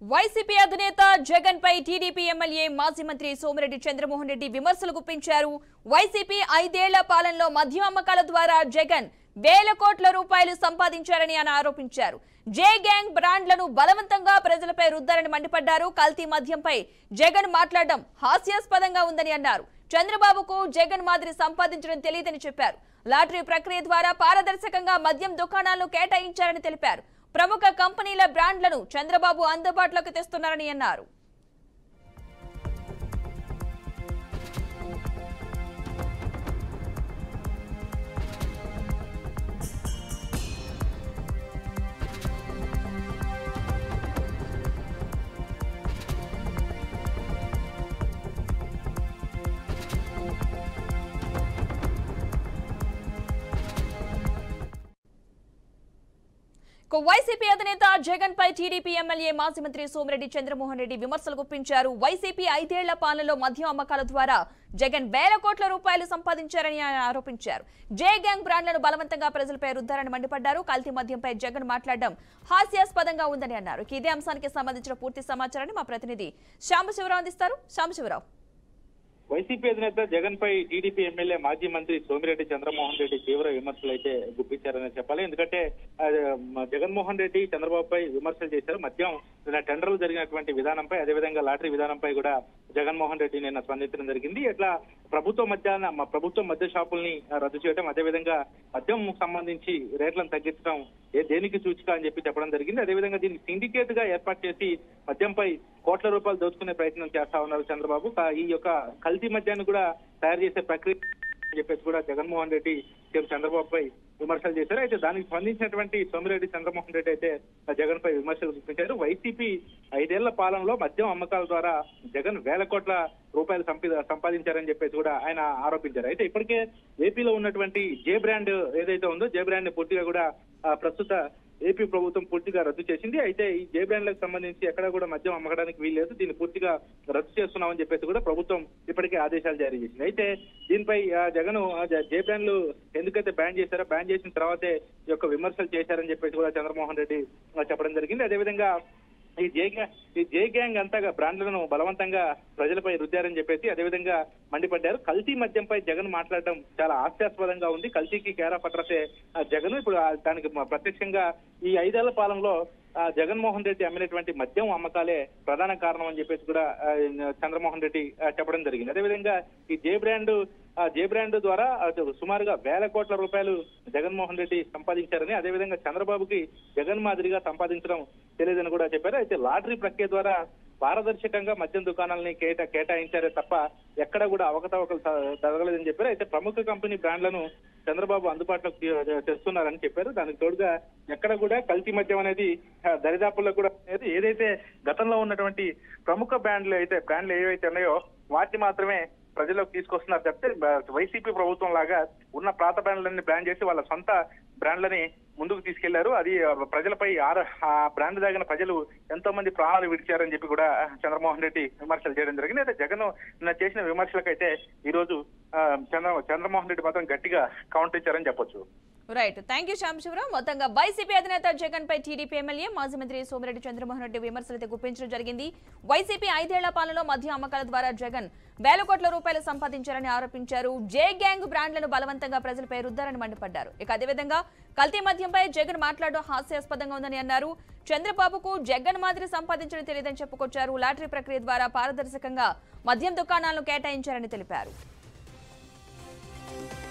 YCP అధినేత జగన్ పై TDP MLA మాజీ మంత్రి సోమిరెడ్డి చంద్రమోహన్ రెడ్డి విమర్శలు గుప్పించారు వైసీపీ ఐదేళ్ల పాలనలో మద్యం అమ్మకాల ద్వారా జగన్ వేల కోట్ల రూపాయలు సంపాదించారని ఆయన ఆరోపించారు జే గ్యాంగ్ బ్రాండ్లను బలవంతంగా ప్రజలపై రుద్దారని మండిపడ్డారు కల్తీ మద్యంపై జగన్ మాట్లాడడం హాస్యాస్పదంగా ఉందని అన్నారు చంద్రబాబుకు జగన్ మాదిరి సంపాదించడం తెలియదని చెప్పారు లాటరీ ప్రక్రియ ద్వారా పారదర్శకంగా మద్యం దుకాణాలను కేటాయించారని తెలిపారు ప్రముఖ కంపెనీల బ్రాండ్లను చంద్రబాబు అందుబాటులోకి తెస్తున్నారని అన్నారు ఇక వైసీపీ అధినేత జగన్ పై టీడీపీ ఎమ్మెల్యే మాజీ మంత్రి సోమిరెడ్డి చంద్రమోహన్ రెడ్డి విమర్శలు గుప్పించారు వైసీపీ ఐదేళ్ల పాలనలో మద్యం అమ్మకాల ద్వారా జగన్ వేల కోట్ల రూపాయలు సంపాదించారని ఆయన ఆరోపించారు జే గ్యాంగ్ బ్రాండ్లను బలవంతంగా ప్రజలపై రుద్దారని మండిపడ్డారు కల్తీ మద్యంపై జగన్ మాట్లాడడం హాస్యాస్పదంగా ఉందని అన్నారు ఇక ఇదే అంశానికి సంబంధించిన పూర్తి సమాచారాన్ని మా ప్రతినిధి శాంబశివరావు అందిస్తారు శాంబశివరావు వైసీపీ అధినేత జగన్ పై టీడీపీ ఎమ్మెల్యే మాజీ మంత్రి సోమిరెడ్డి చంద్రమోహన్ రెడ్డి తీవ్ర విమర్శలు అయితే గుప్పించారని చెప్పాలి ఎందుకంటే ఆ, మ- జగన్మోహన్ రెడ్డి చంద్రబాబుపై విమర్శలు చేశారు మద్యం నిన్న టెండర్లు జరిగినటువంటి విధానంపై అదేవిధంగా లాటరీ విధానంపై కూడా జగన్మోహన్ రెడ్డి నిన్న స్పందించడం జరిగింది ఇట్లా ప్రభుత్వ మద్యాన మ- ప్రభుత్వ మద్య షాపుల్ని ఆ, రద్దు చేయడం అదేవిధంగా మద్యం సంబంధించి రేట్లను తగ్గించడం ఏ దేనికి సూచిక అని చెప్పి చెప్పడం జరిగింది అదేవిధంగా దీనికి సిండికేట్ గా ఏర్పాటు చేసి మద్యంపై కోట్ల రూపాయలు దోచుకునే ప్రయత్నం చేస్తా ఉన్నారు చంద్రబాబు కా- ఈ యొక్క కల్తీ మద్యాన్ని కూడా తయారు చేసే ప్రక్రియ అని చెప్పేసి కూడా జగన్మోహన్ రెడ్డి సీఎం చంద్రబాబుపై విమర్శలు చేశారు అయితే దానికి స్పందించినటువంటి సోమిరెడ్డి చంద్రమోహన్ రెడ్డి అయితే జగన్ పై విమర్శలు గుప్పించారు వైసీపీ ఐదేళ్ల పాలనలో మద్యం అమ్మకాల ద్వారా జగన్ వేల కోట్ల రూపాయలు సంపి సంపాదించారని చెప్పేసి కూడా ఆయన ఆరోపించారు అయితే ఇప్పటికే ఏపీలో ఉన్నటువంటి జే బ్రాండ్ ఏదైతే ఉందో జే బ్రాండ్ ని పూర్తిగా కూడా ఆ, ప్రస్తుత ఏపీ ప్రభుత్వం పూర్తిగా రద్దు చేసింది అయితే ఈ జే బ్రాండ్లకు సంబంధించి ఎక్కడా కూడా మద్యం అమ్మకడానికి వీల్లేదు దీన్ని పూర్తిగా రద్దు చేస్తున్నామని చెప్పేసి కూడా ప్రభుత్వం ఇప్పటికే ఆదేశాలు జారీ చేసింది అయితే దీనిపై ఆ, జగన్ ఆ, జ- జే బ్రాండ్లు ఎందుకైతే బ్యాన్ చేశారో బ్యాన్ చేసిన తర్వాతే ఈ యొక్క విమర్శలు చేశారని చెప్పేసి కూడా చంద్రమోహన్ రెడ్డి ఆ, చెప్పడం జరిగింది అదేవిధంగా ఈ జే గ్యాంగ్ ఈ జే గ్యాంగ్ అంతగా బ్రాండ్లను బలవంతంగా ప్రజలపై రుద్దారని చెప్పేసి అదేవిధంగా మండిపడ్డారు కల్తీ మద్యంపై జగన్ మాట్లాడడం చాలా హాస్యాస్పదంగా ఉంది కల్తీకి కేరా పట్రసే ఆ జగన్ ఇప్పుడు ఆ దానికి మ- ప్రత్యక్షంగా ఈ ఐదేళ్ల పాలనలో ఆ, జగన్మోహన్ రెడ్డి అమ్మినటువంటి మద్యం అమ్మకాలే ప్రధాన కారణం అని చెప్పేసి కూడా ఆ, చంద్రమోహన్ రెడ్డి ఆ, చెప్పడం జరిగింది అదేవిధంగా ఈ జే బ్రాండ్ ఆ జే బ్రాండ్ ద్వారా అటు సుమారుగా వేల కోట్ల రూపాయలు జగన్మోహన్ రెడ్డి సంపాదించారని అదేవిధంగా చంద్రబాబుకి జగన్ మాదిరిగా సంపాదించడం తెలియదని కూడా చెప్పారు అయితే లాటరీ ప్రక్రియ ద్వారా పారదర్శకంగా మద్యం దుకాణాలని కేటా కేటాయించారే తప్ప ఎక్కడ కూడా అవకతవకలు త- జరగలేదని చెప్పారు అయితే ప్రముఖ కంపెనీ బ్రాండ్లను చంద్రబాబు అందుబాటులోకి తీ- తెస్తున్నారని చెప్పారు దానికి తోడుగా ఎక్కడ కూడా కల్తీ మద్యం అనేది ఆ, దరిదాపుల్లో కూడా లేదు ఏదైతే గతంలో ఉన్నటువంటి ప్రముఖ బ్రాండ్లు అయితే బ్రాండ్లు ఏవైతే ఉన్నాయో వాటిని మాత్రమే ప్రజల్లోకి తీసుకొస్తున్నారు తప్పితే బ- వైసీపీ ప్రభుత్వం లాగా ఉన్న ప్రాత బ్రాండ్లన్నీ బ్రాండ్ చేసి వాళ్ళ సొంత బ్రాండ్లని ముందుకు తీసుకెళ్లారు అది ఆ, ప్రజలపై ఆర ఆ బ్రాండ్ తాగిన ప్రజలు ఎంతో మంది ప్రాణాలు విడిచారని చెప్పి కూడా చంద్రమోహన్ రెడ్డి విమర్శలు చేయడం జరిగింది అయితే జగన్ నిన్న చేసిన విమర్శలకైతే ఈ రోజు ఆ, చంద్ర చంద్రమోహన్ రెడ్డి మాత్రం గట్టిగా కౌంటర్ ఇచ్చారని చెప్పొచ్చు రైట్ థ్యాంక్ యూ శాంశివరావు మొత్తంగా వైసీపీ అధినేత జగన్ పై టీడీపీ ఎమ్మెల్యే మాజీ మంత్రి సోమిరెడ్డి చంద్రమోహన్ రెడ్డి విమర్శలు అయితే గుప్పించడం జరిగింది వైసీపీ ఐదేళ్ల పాలనలో మద్యం అమ్మకాల ద్వారా జగన్ వేల కోట్ల రూపాయలు సంపాదించారని ఆరోపించారు జే గ్యాంగ్ బ్రాండ్లను బలవంతంగా ప్రజలపై రుద్దారని మండిపడ్డారు ఇక అదేవిధంగా కల్తీ మద్యంపై జగన్ మాట్లాడడం హాస్యాస్పదంగా ఉందని అన్నారు చంద్రబాబుకు జగన్ మాదిరి సంపాదించడం తెలియదని చెప్పుకొచ్చారు లాటరీ ప్రక్రియ ద్వారా పారదర్శకంగా మద్యం దుకాణాలను కేటాయించారని తెలిపారు